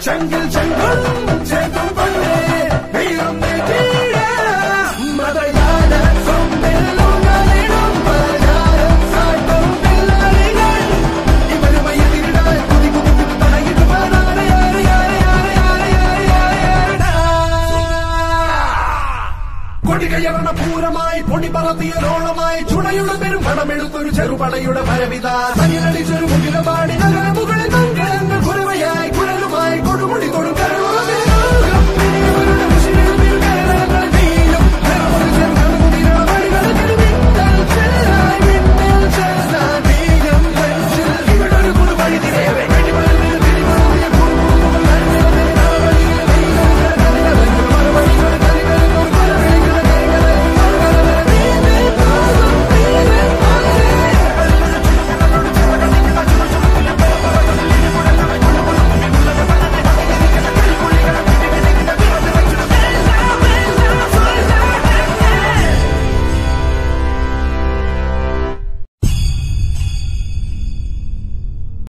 ചങ്കിൽ ചങ്കളും ചേർക്കും പണ്ടേ വീഴുന്നേ തീരെ മതയാന സൊമ്പെല്ലുകളിടും പലചാരം സാട്ടും പിള്ളാരികൾ ഇവരുമായി എതിരിടാൻ കുതി കുതിക്കുന്നു തടയിടുവാനാണ് യാരെ യാരെ യാരെ യാരെ യാരെ യാരെ യാരെടാ. കൊടികയറണ പൂരമായി പൊടി പറത്തിയതോളമായി ചുണയുടെ പെരും പണമെടുത്തൊരു ചെറുപടയുടെ ഭരവിത തനിലടിച്ചൊരു മുകിലപാടി നഗരമുകളിൽ മംഗളങ്ങൾ